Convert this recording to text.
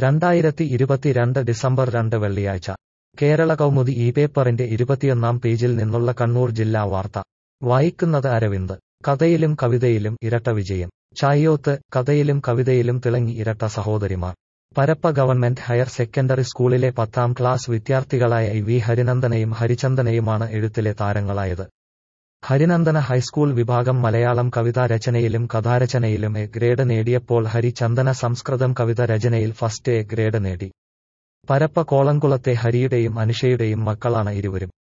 രണ്ടായിരത്തി ഇരുപത്തിരണ്ട് ഡിസംബർ രണ്ട് വെള്ളിയാഴ്ച കേരള കൗമുദി ഈ പേപ്പറിന്റെ ഇരുപത്തിയൊന്നാം പേജിൽ നിന്നുള്ള കണ്ണൂർ ജില്ലാ വാർത്ത വായിക്കുന്നത് അരവിന്ദ് കഥയിലും കവിതയിലും ഇരട്ട വിജയം ചായോത്ത് കഥയിലും കവിതയിലും തിളങ്ങി ഇരട്ട സഹോദരിമാർ പരപ്പ ഗവൺമെന്റ് ഹയർ സെക്കൻഡറി സ്കൂളിലെ പത്താം ക്ലാസ് വിദ്യാർത്ഥികളായ ഇ വി ഹരിനന്ദനയും ഹരിചന്ദനയുമാണ് എഴുത്തിലെ താരങ്ങളായത് ഹരിനന്ദന ഹൈസ്കൂൾ വിഭാഗം മലയാളം കവിതാ രചനയിലും കഥാരചനയിലും എ ഗ്രേഡ് നേടിയപ്പോൾ ഹരിചന്ദന സംസ്കൃതം കവിത രചനയിൽ ഫസ്റ്റ് എ ഗ്രേഡ് നേടി പരപ്പ കോളംകുളത്തെ ഹരിയുടെയും അനുഷയുടെയും മക്കളാണ് ഇരുവരും